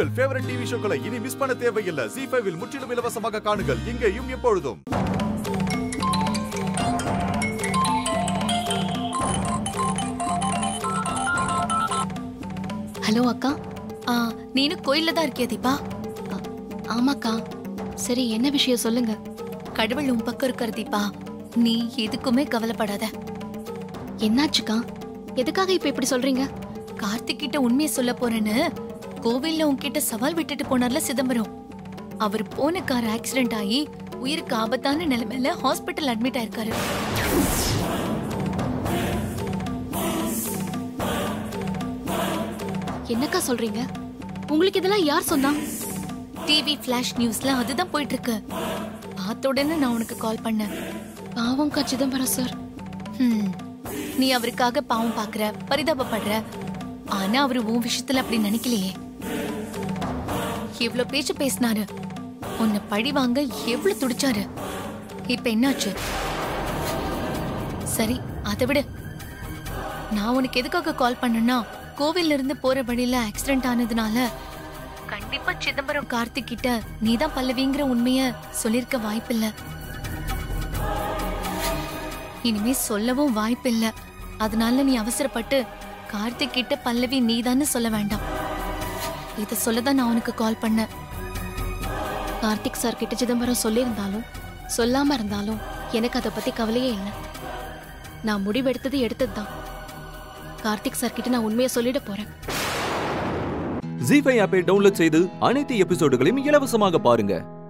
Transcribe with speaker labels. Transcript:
Speaker 1: உங்கள் favourite TV ஷோக்களை இனி miss பண்ண தேவையில்லை ஜி ஃபைவில் முற்றிலும் இலவசமாக காணுங்கள் இங்கேயும் எப்பொழுதும்
Speaker 2: ஹலோ அக்கா
Speaker 3: ஆ நீனு கோயில்ல தான் இருக்கியா தீபா
Speaker 2: அ- ஆமாக்கா சரி என்ன விஷயம் சொல்லுங்க
Speaker 3: கடவுள் உன் பக்கம் இருக்கிற தீபா நீ எதுக்குமே கவலைப்படாத
Speaker 2: என்னாச்சுக்கா எதுக்காக இப்ப இப்படி சொல்றீங்க
Speaker 3: கார்த்திக் கிட்ட உண்மையை சொல்ல போறேன்னு கோவில்ல உன்கிட்ட சவால் விட்டுட்டு போனார்ல சிதம்பரம் அவர் போன கார் ஆக்சிடென்ட் ஆகி உயிருக்கு ஆபத்தான நிலைமையில ஹாஸ்பிட்டல் அட்மிட் ஆயிருக்காரு
Speaker 2: என்னக்கா சொல்றீங்க உங்களுக்கு இதெல்லாம் யார் சொன்னா
Speaker 3: டிவி ஃபிளாஷ் நியூஸ்ல அதுதான் போயிட்டு இருக்கு பார்த்த உடனே நான் உனக்கு கால் பண்ணேன்
Speaker 2: பாவம்க்கா சிதம்பரம் சார்
Speaker 3: ஹம், நீ அவருக்காக பாவம் பாக்குற பரிதாபப்படுற ஆனா அவரு உன் விஷயத்துல அப்படி நினைக்கலையே எவ்வளவு பேச்சு பேசினாரு உன்னை பழி வாங்க எவ்வளவு துடிச்சாரு இப்ப என்னாச்சு சரி அதை விடு நான் உனக்கு எதுக்காக கால் பண்ணேன்னா கோவில்ல இருந்து போற வழியில ஆக்சிடென்ட் ஆனதுனால கண்டிப்பா சிதம்பரம் கார்த்திக் கிட்ட நீதான் பல்லவிங்கிற உண்மைய சொல்லிருக்க வாய்ப்பில்ல இனிமே சொல்லவும் வாய்ப்பில்ல அதனால நீ அவசரப்பட்டு கார்த்திக் கிட்ட பல்லவி நீதான்னு சொல்ல வேண்டாம் இத சொல்லதான் நான் உனக்கு கால் பண்ணேன்
Speaker 2: கார்த்திக் சார் கிட்ட சிதம்பரம் சொல்லியிருந்தாலும் சொல்லாம இருந்தாலும் எனக்கு அதை பத்தி கவலையே இல்லை நான் முடிவெடுத்தது எடுத்தது தான் கார்த்திக் சார் கிட்ட நான் உண்மையை சொல்லிட போறேன்
Speaker 4: ஜி ஃபைவ் ஆப்பை டவுன்லோட் செய்து அனைத்து எபிசோடுகளையும் இலவசமாக பாருங்க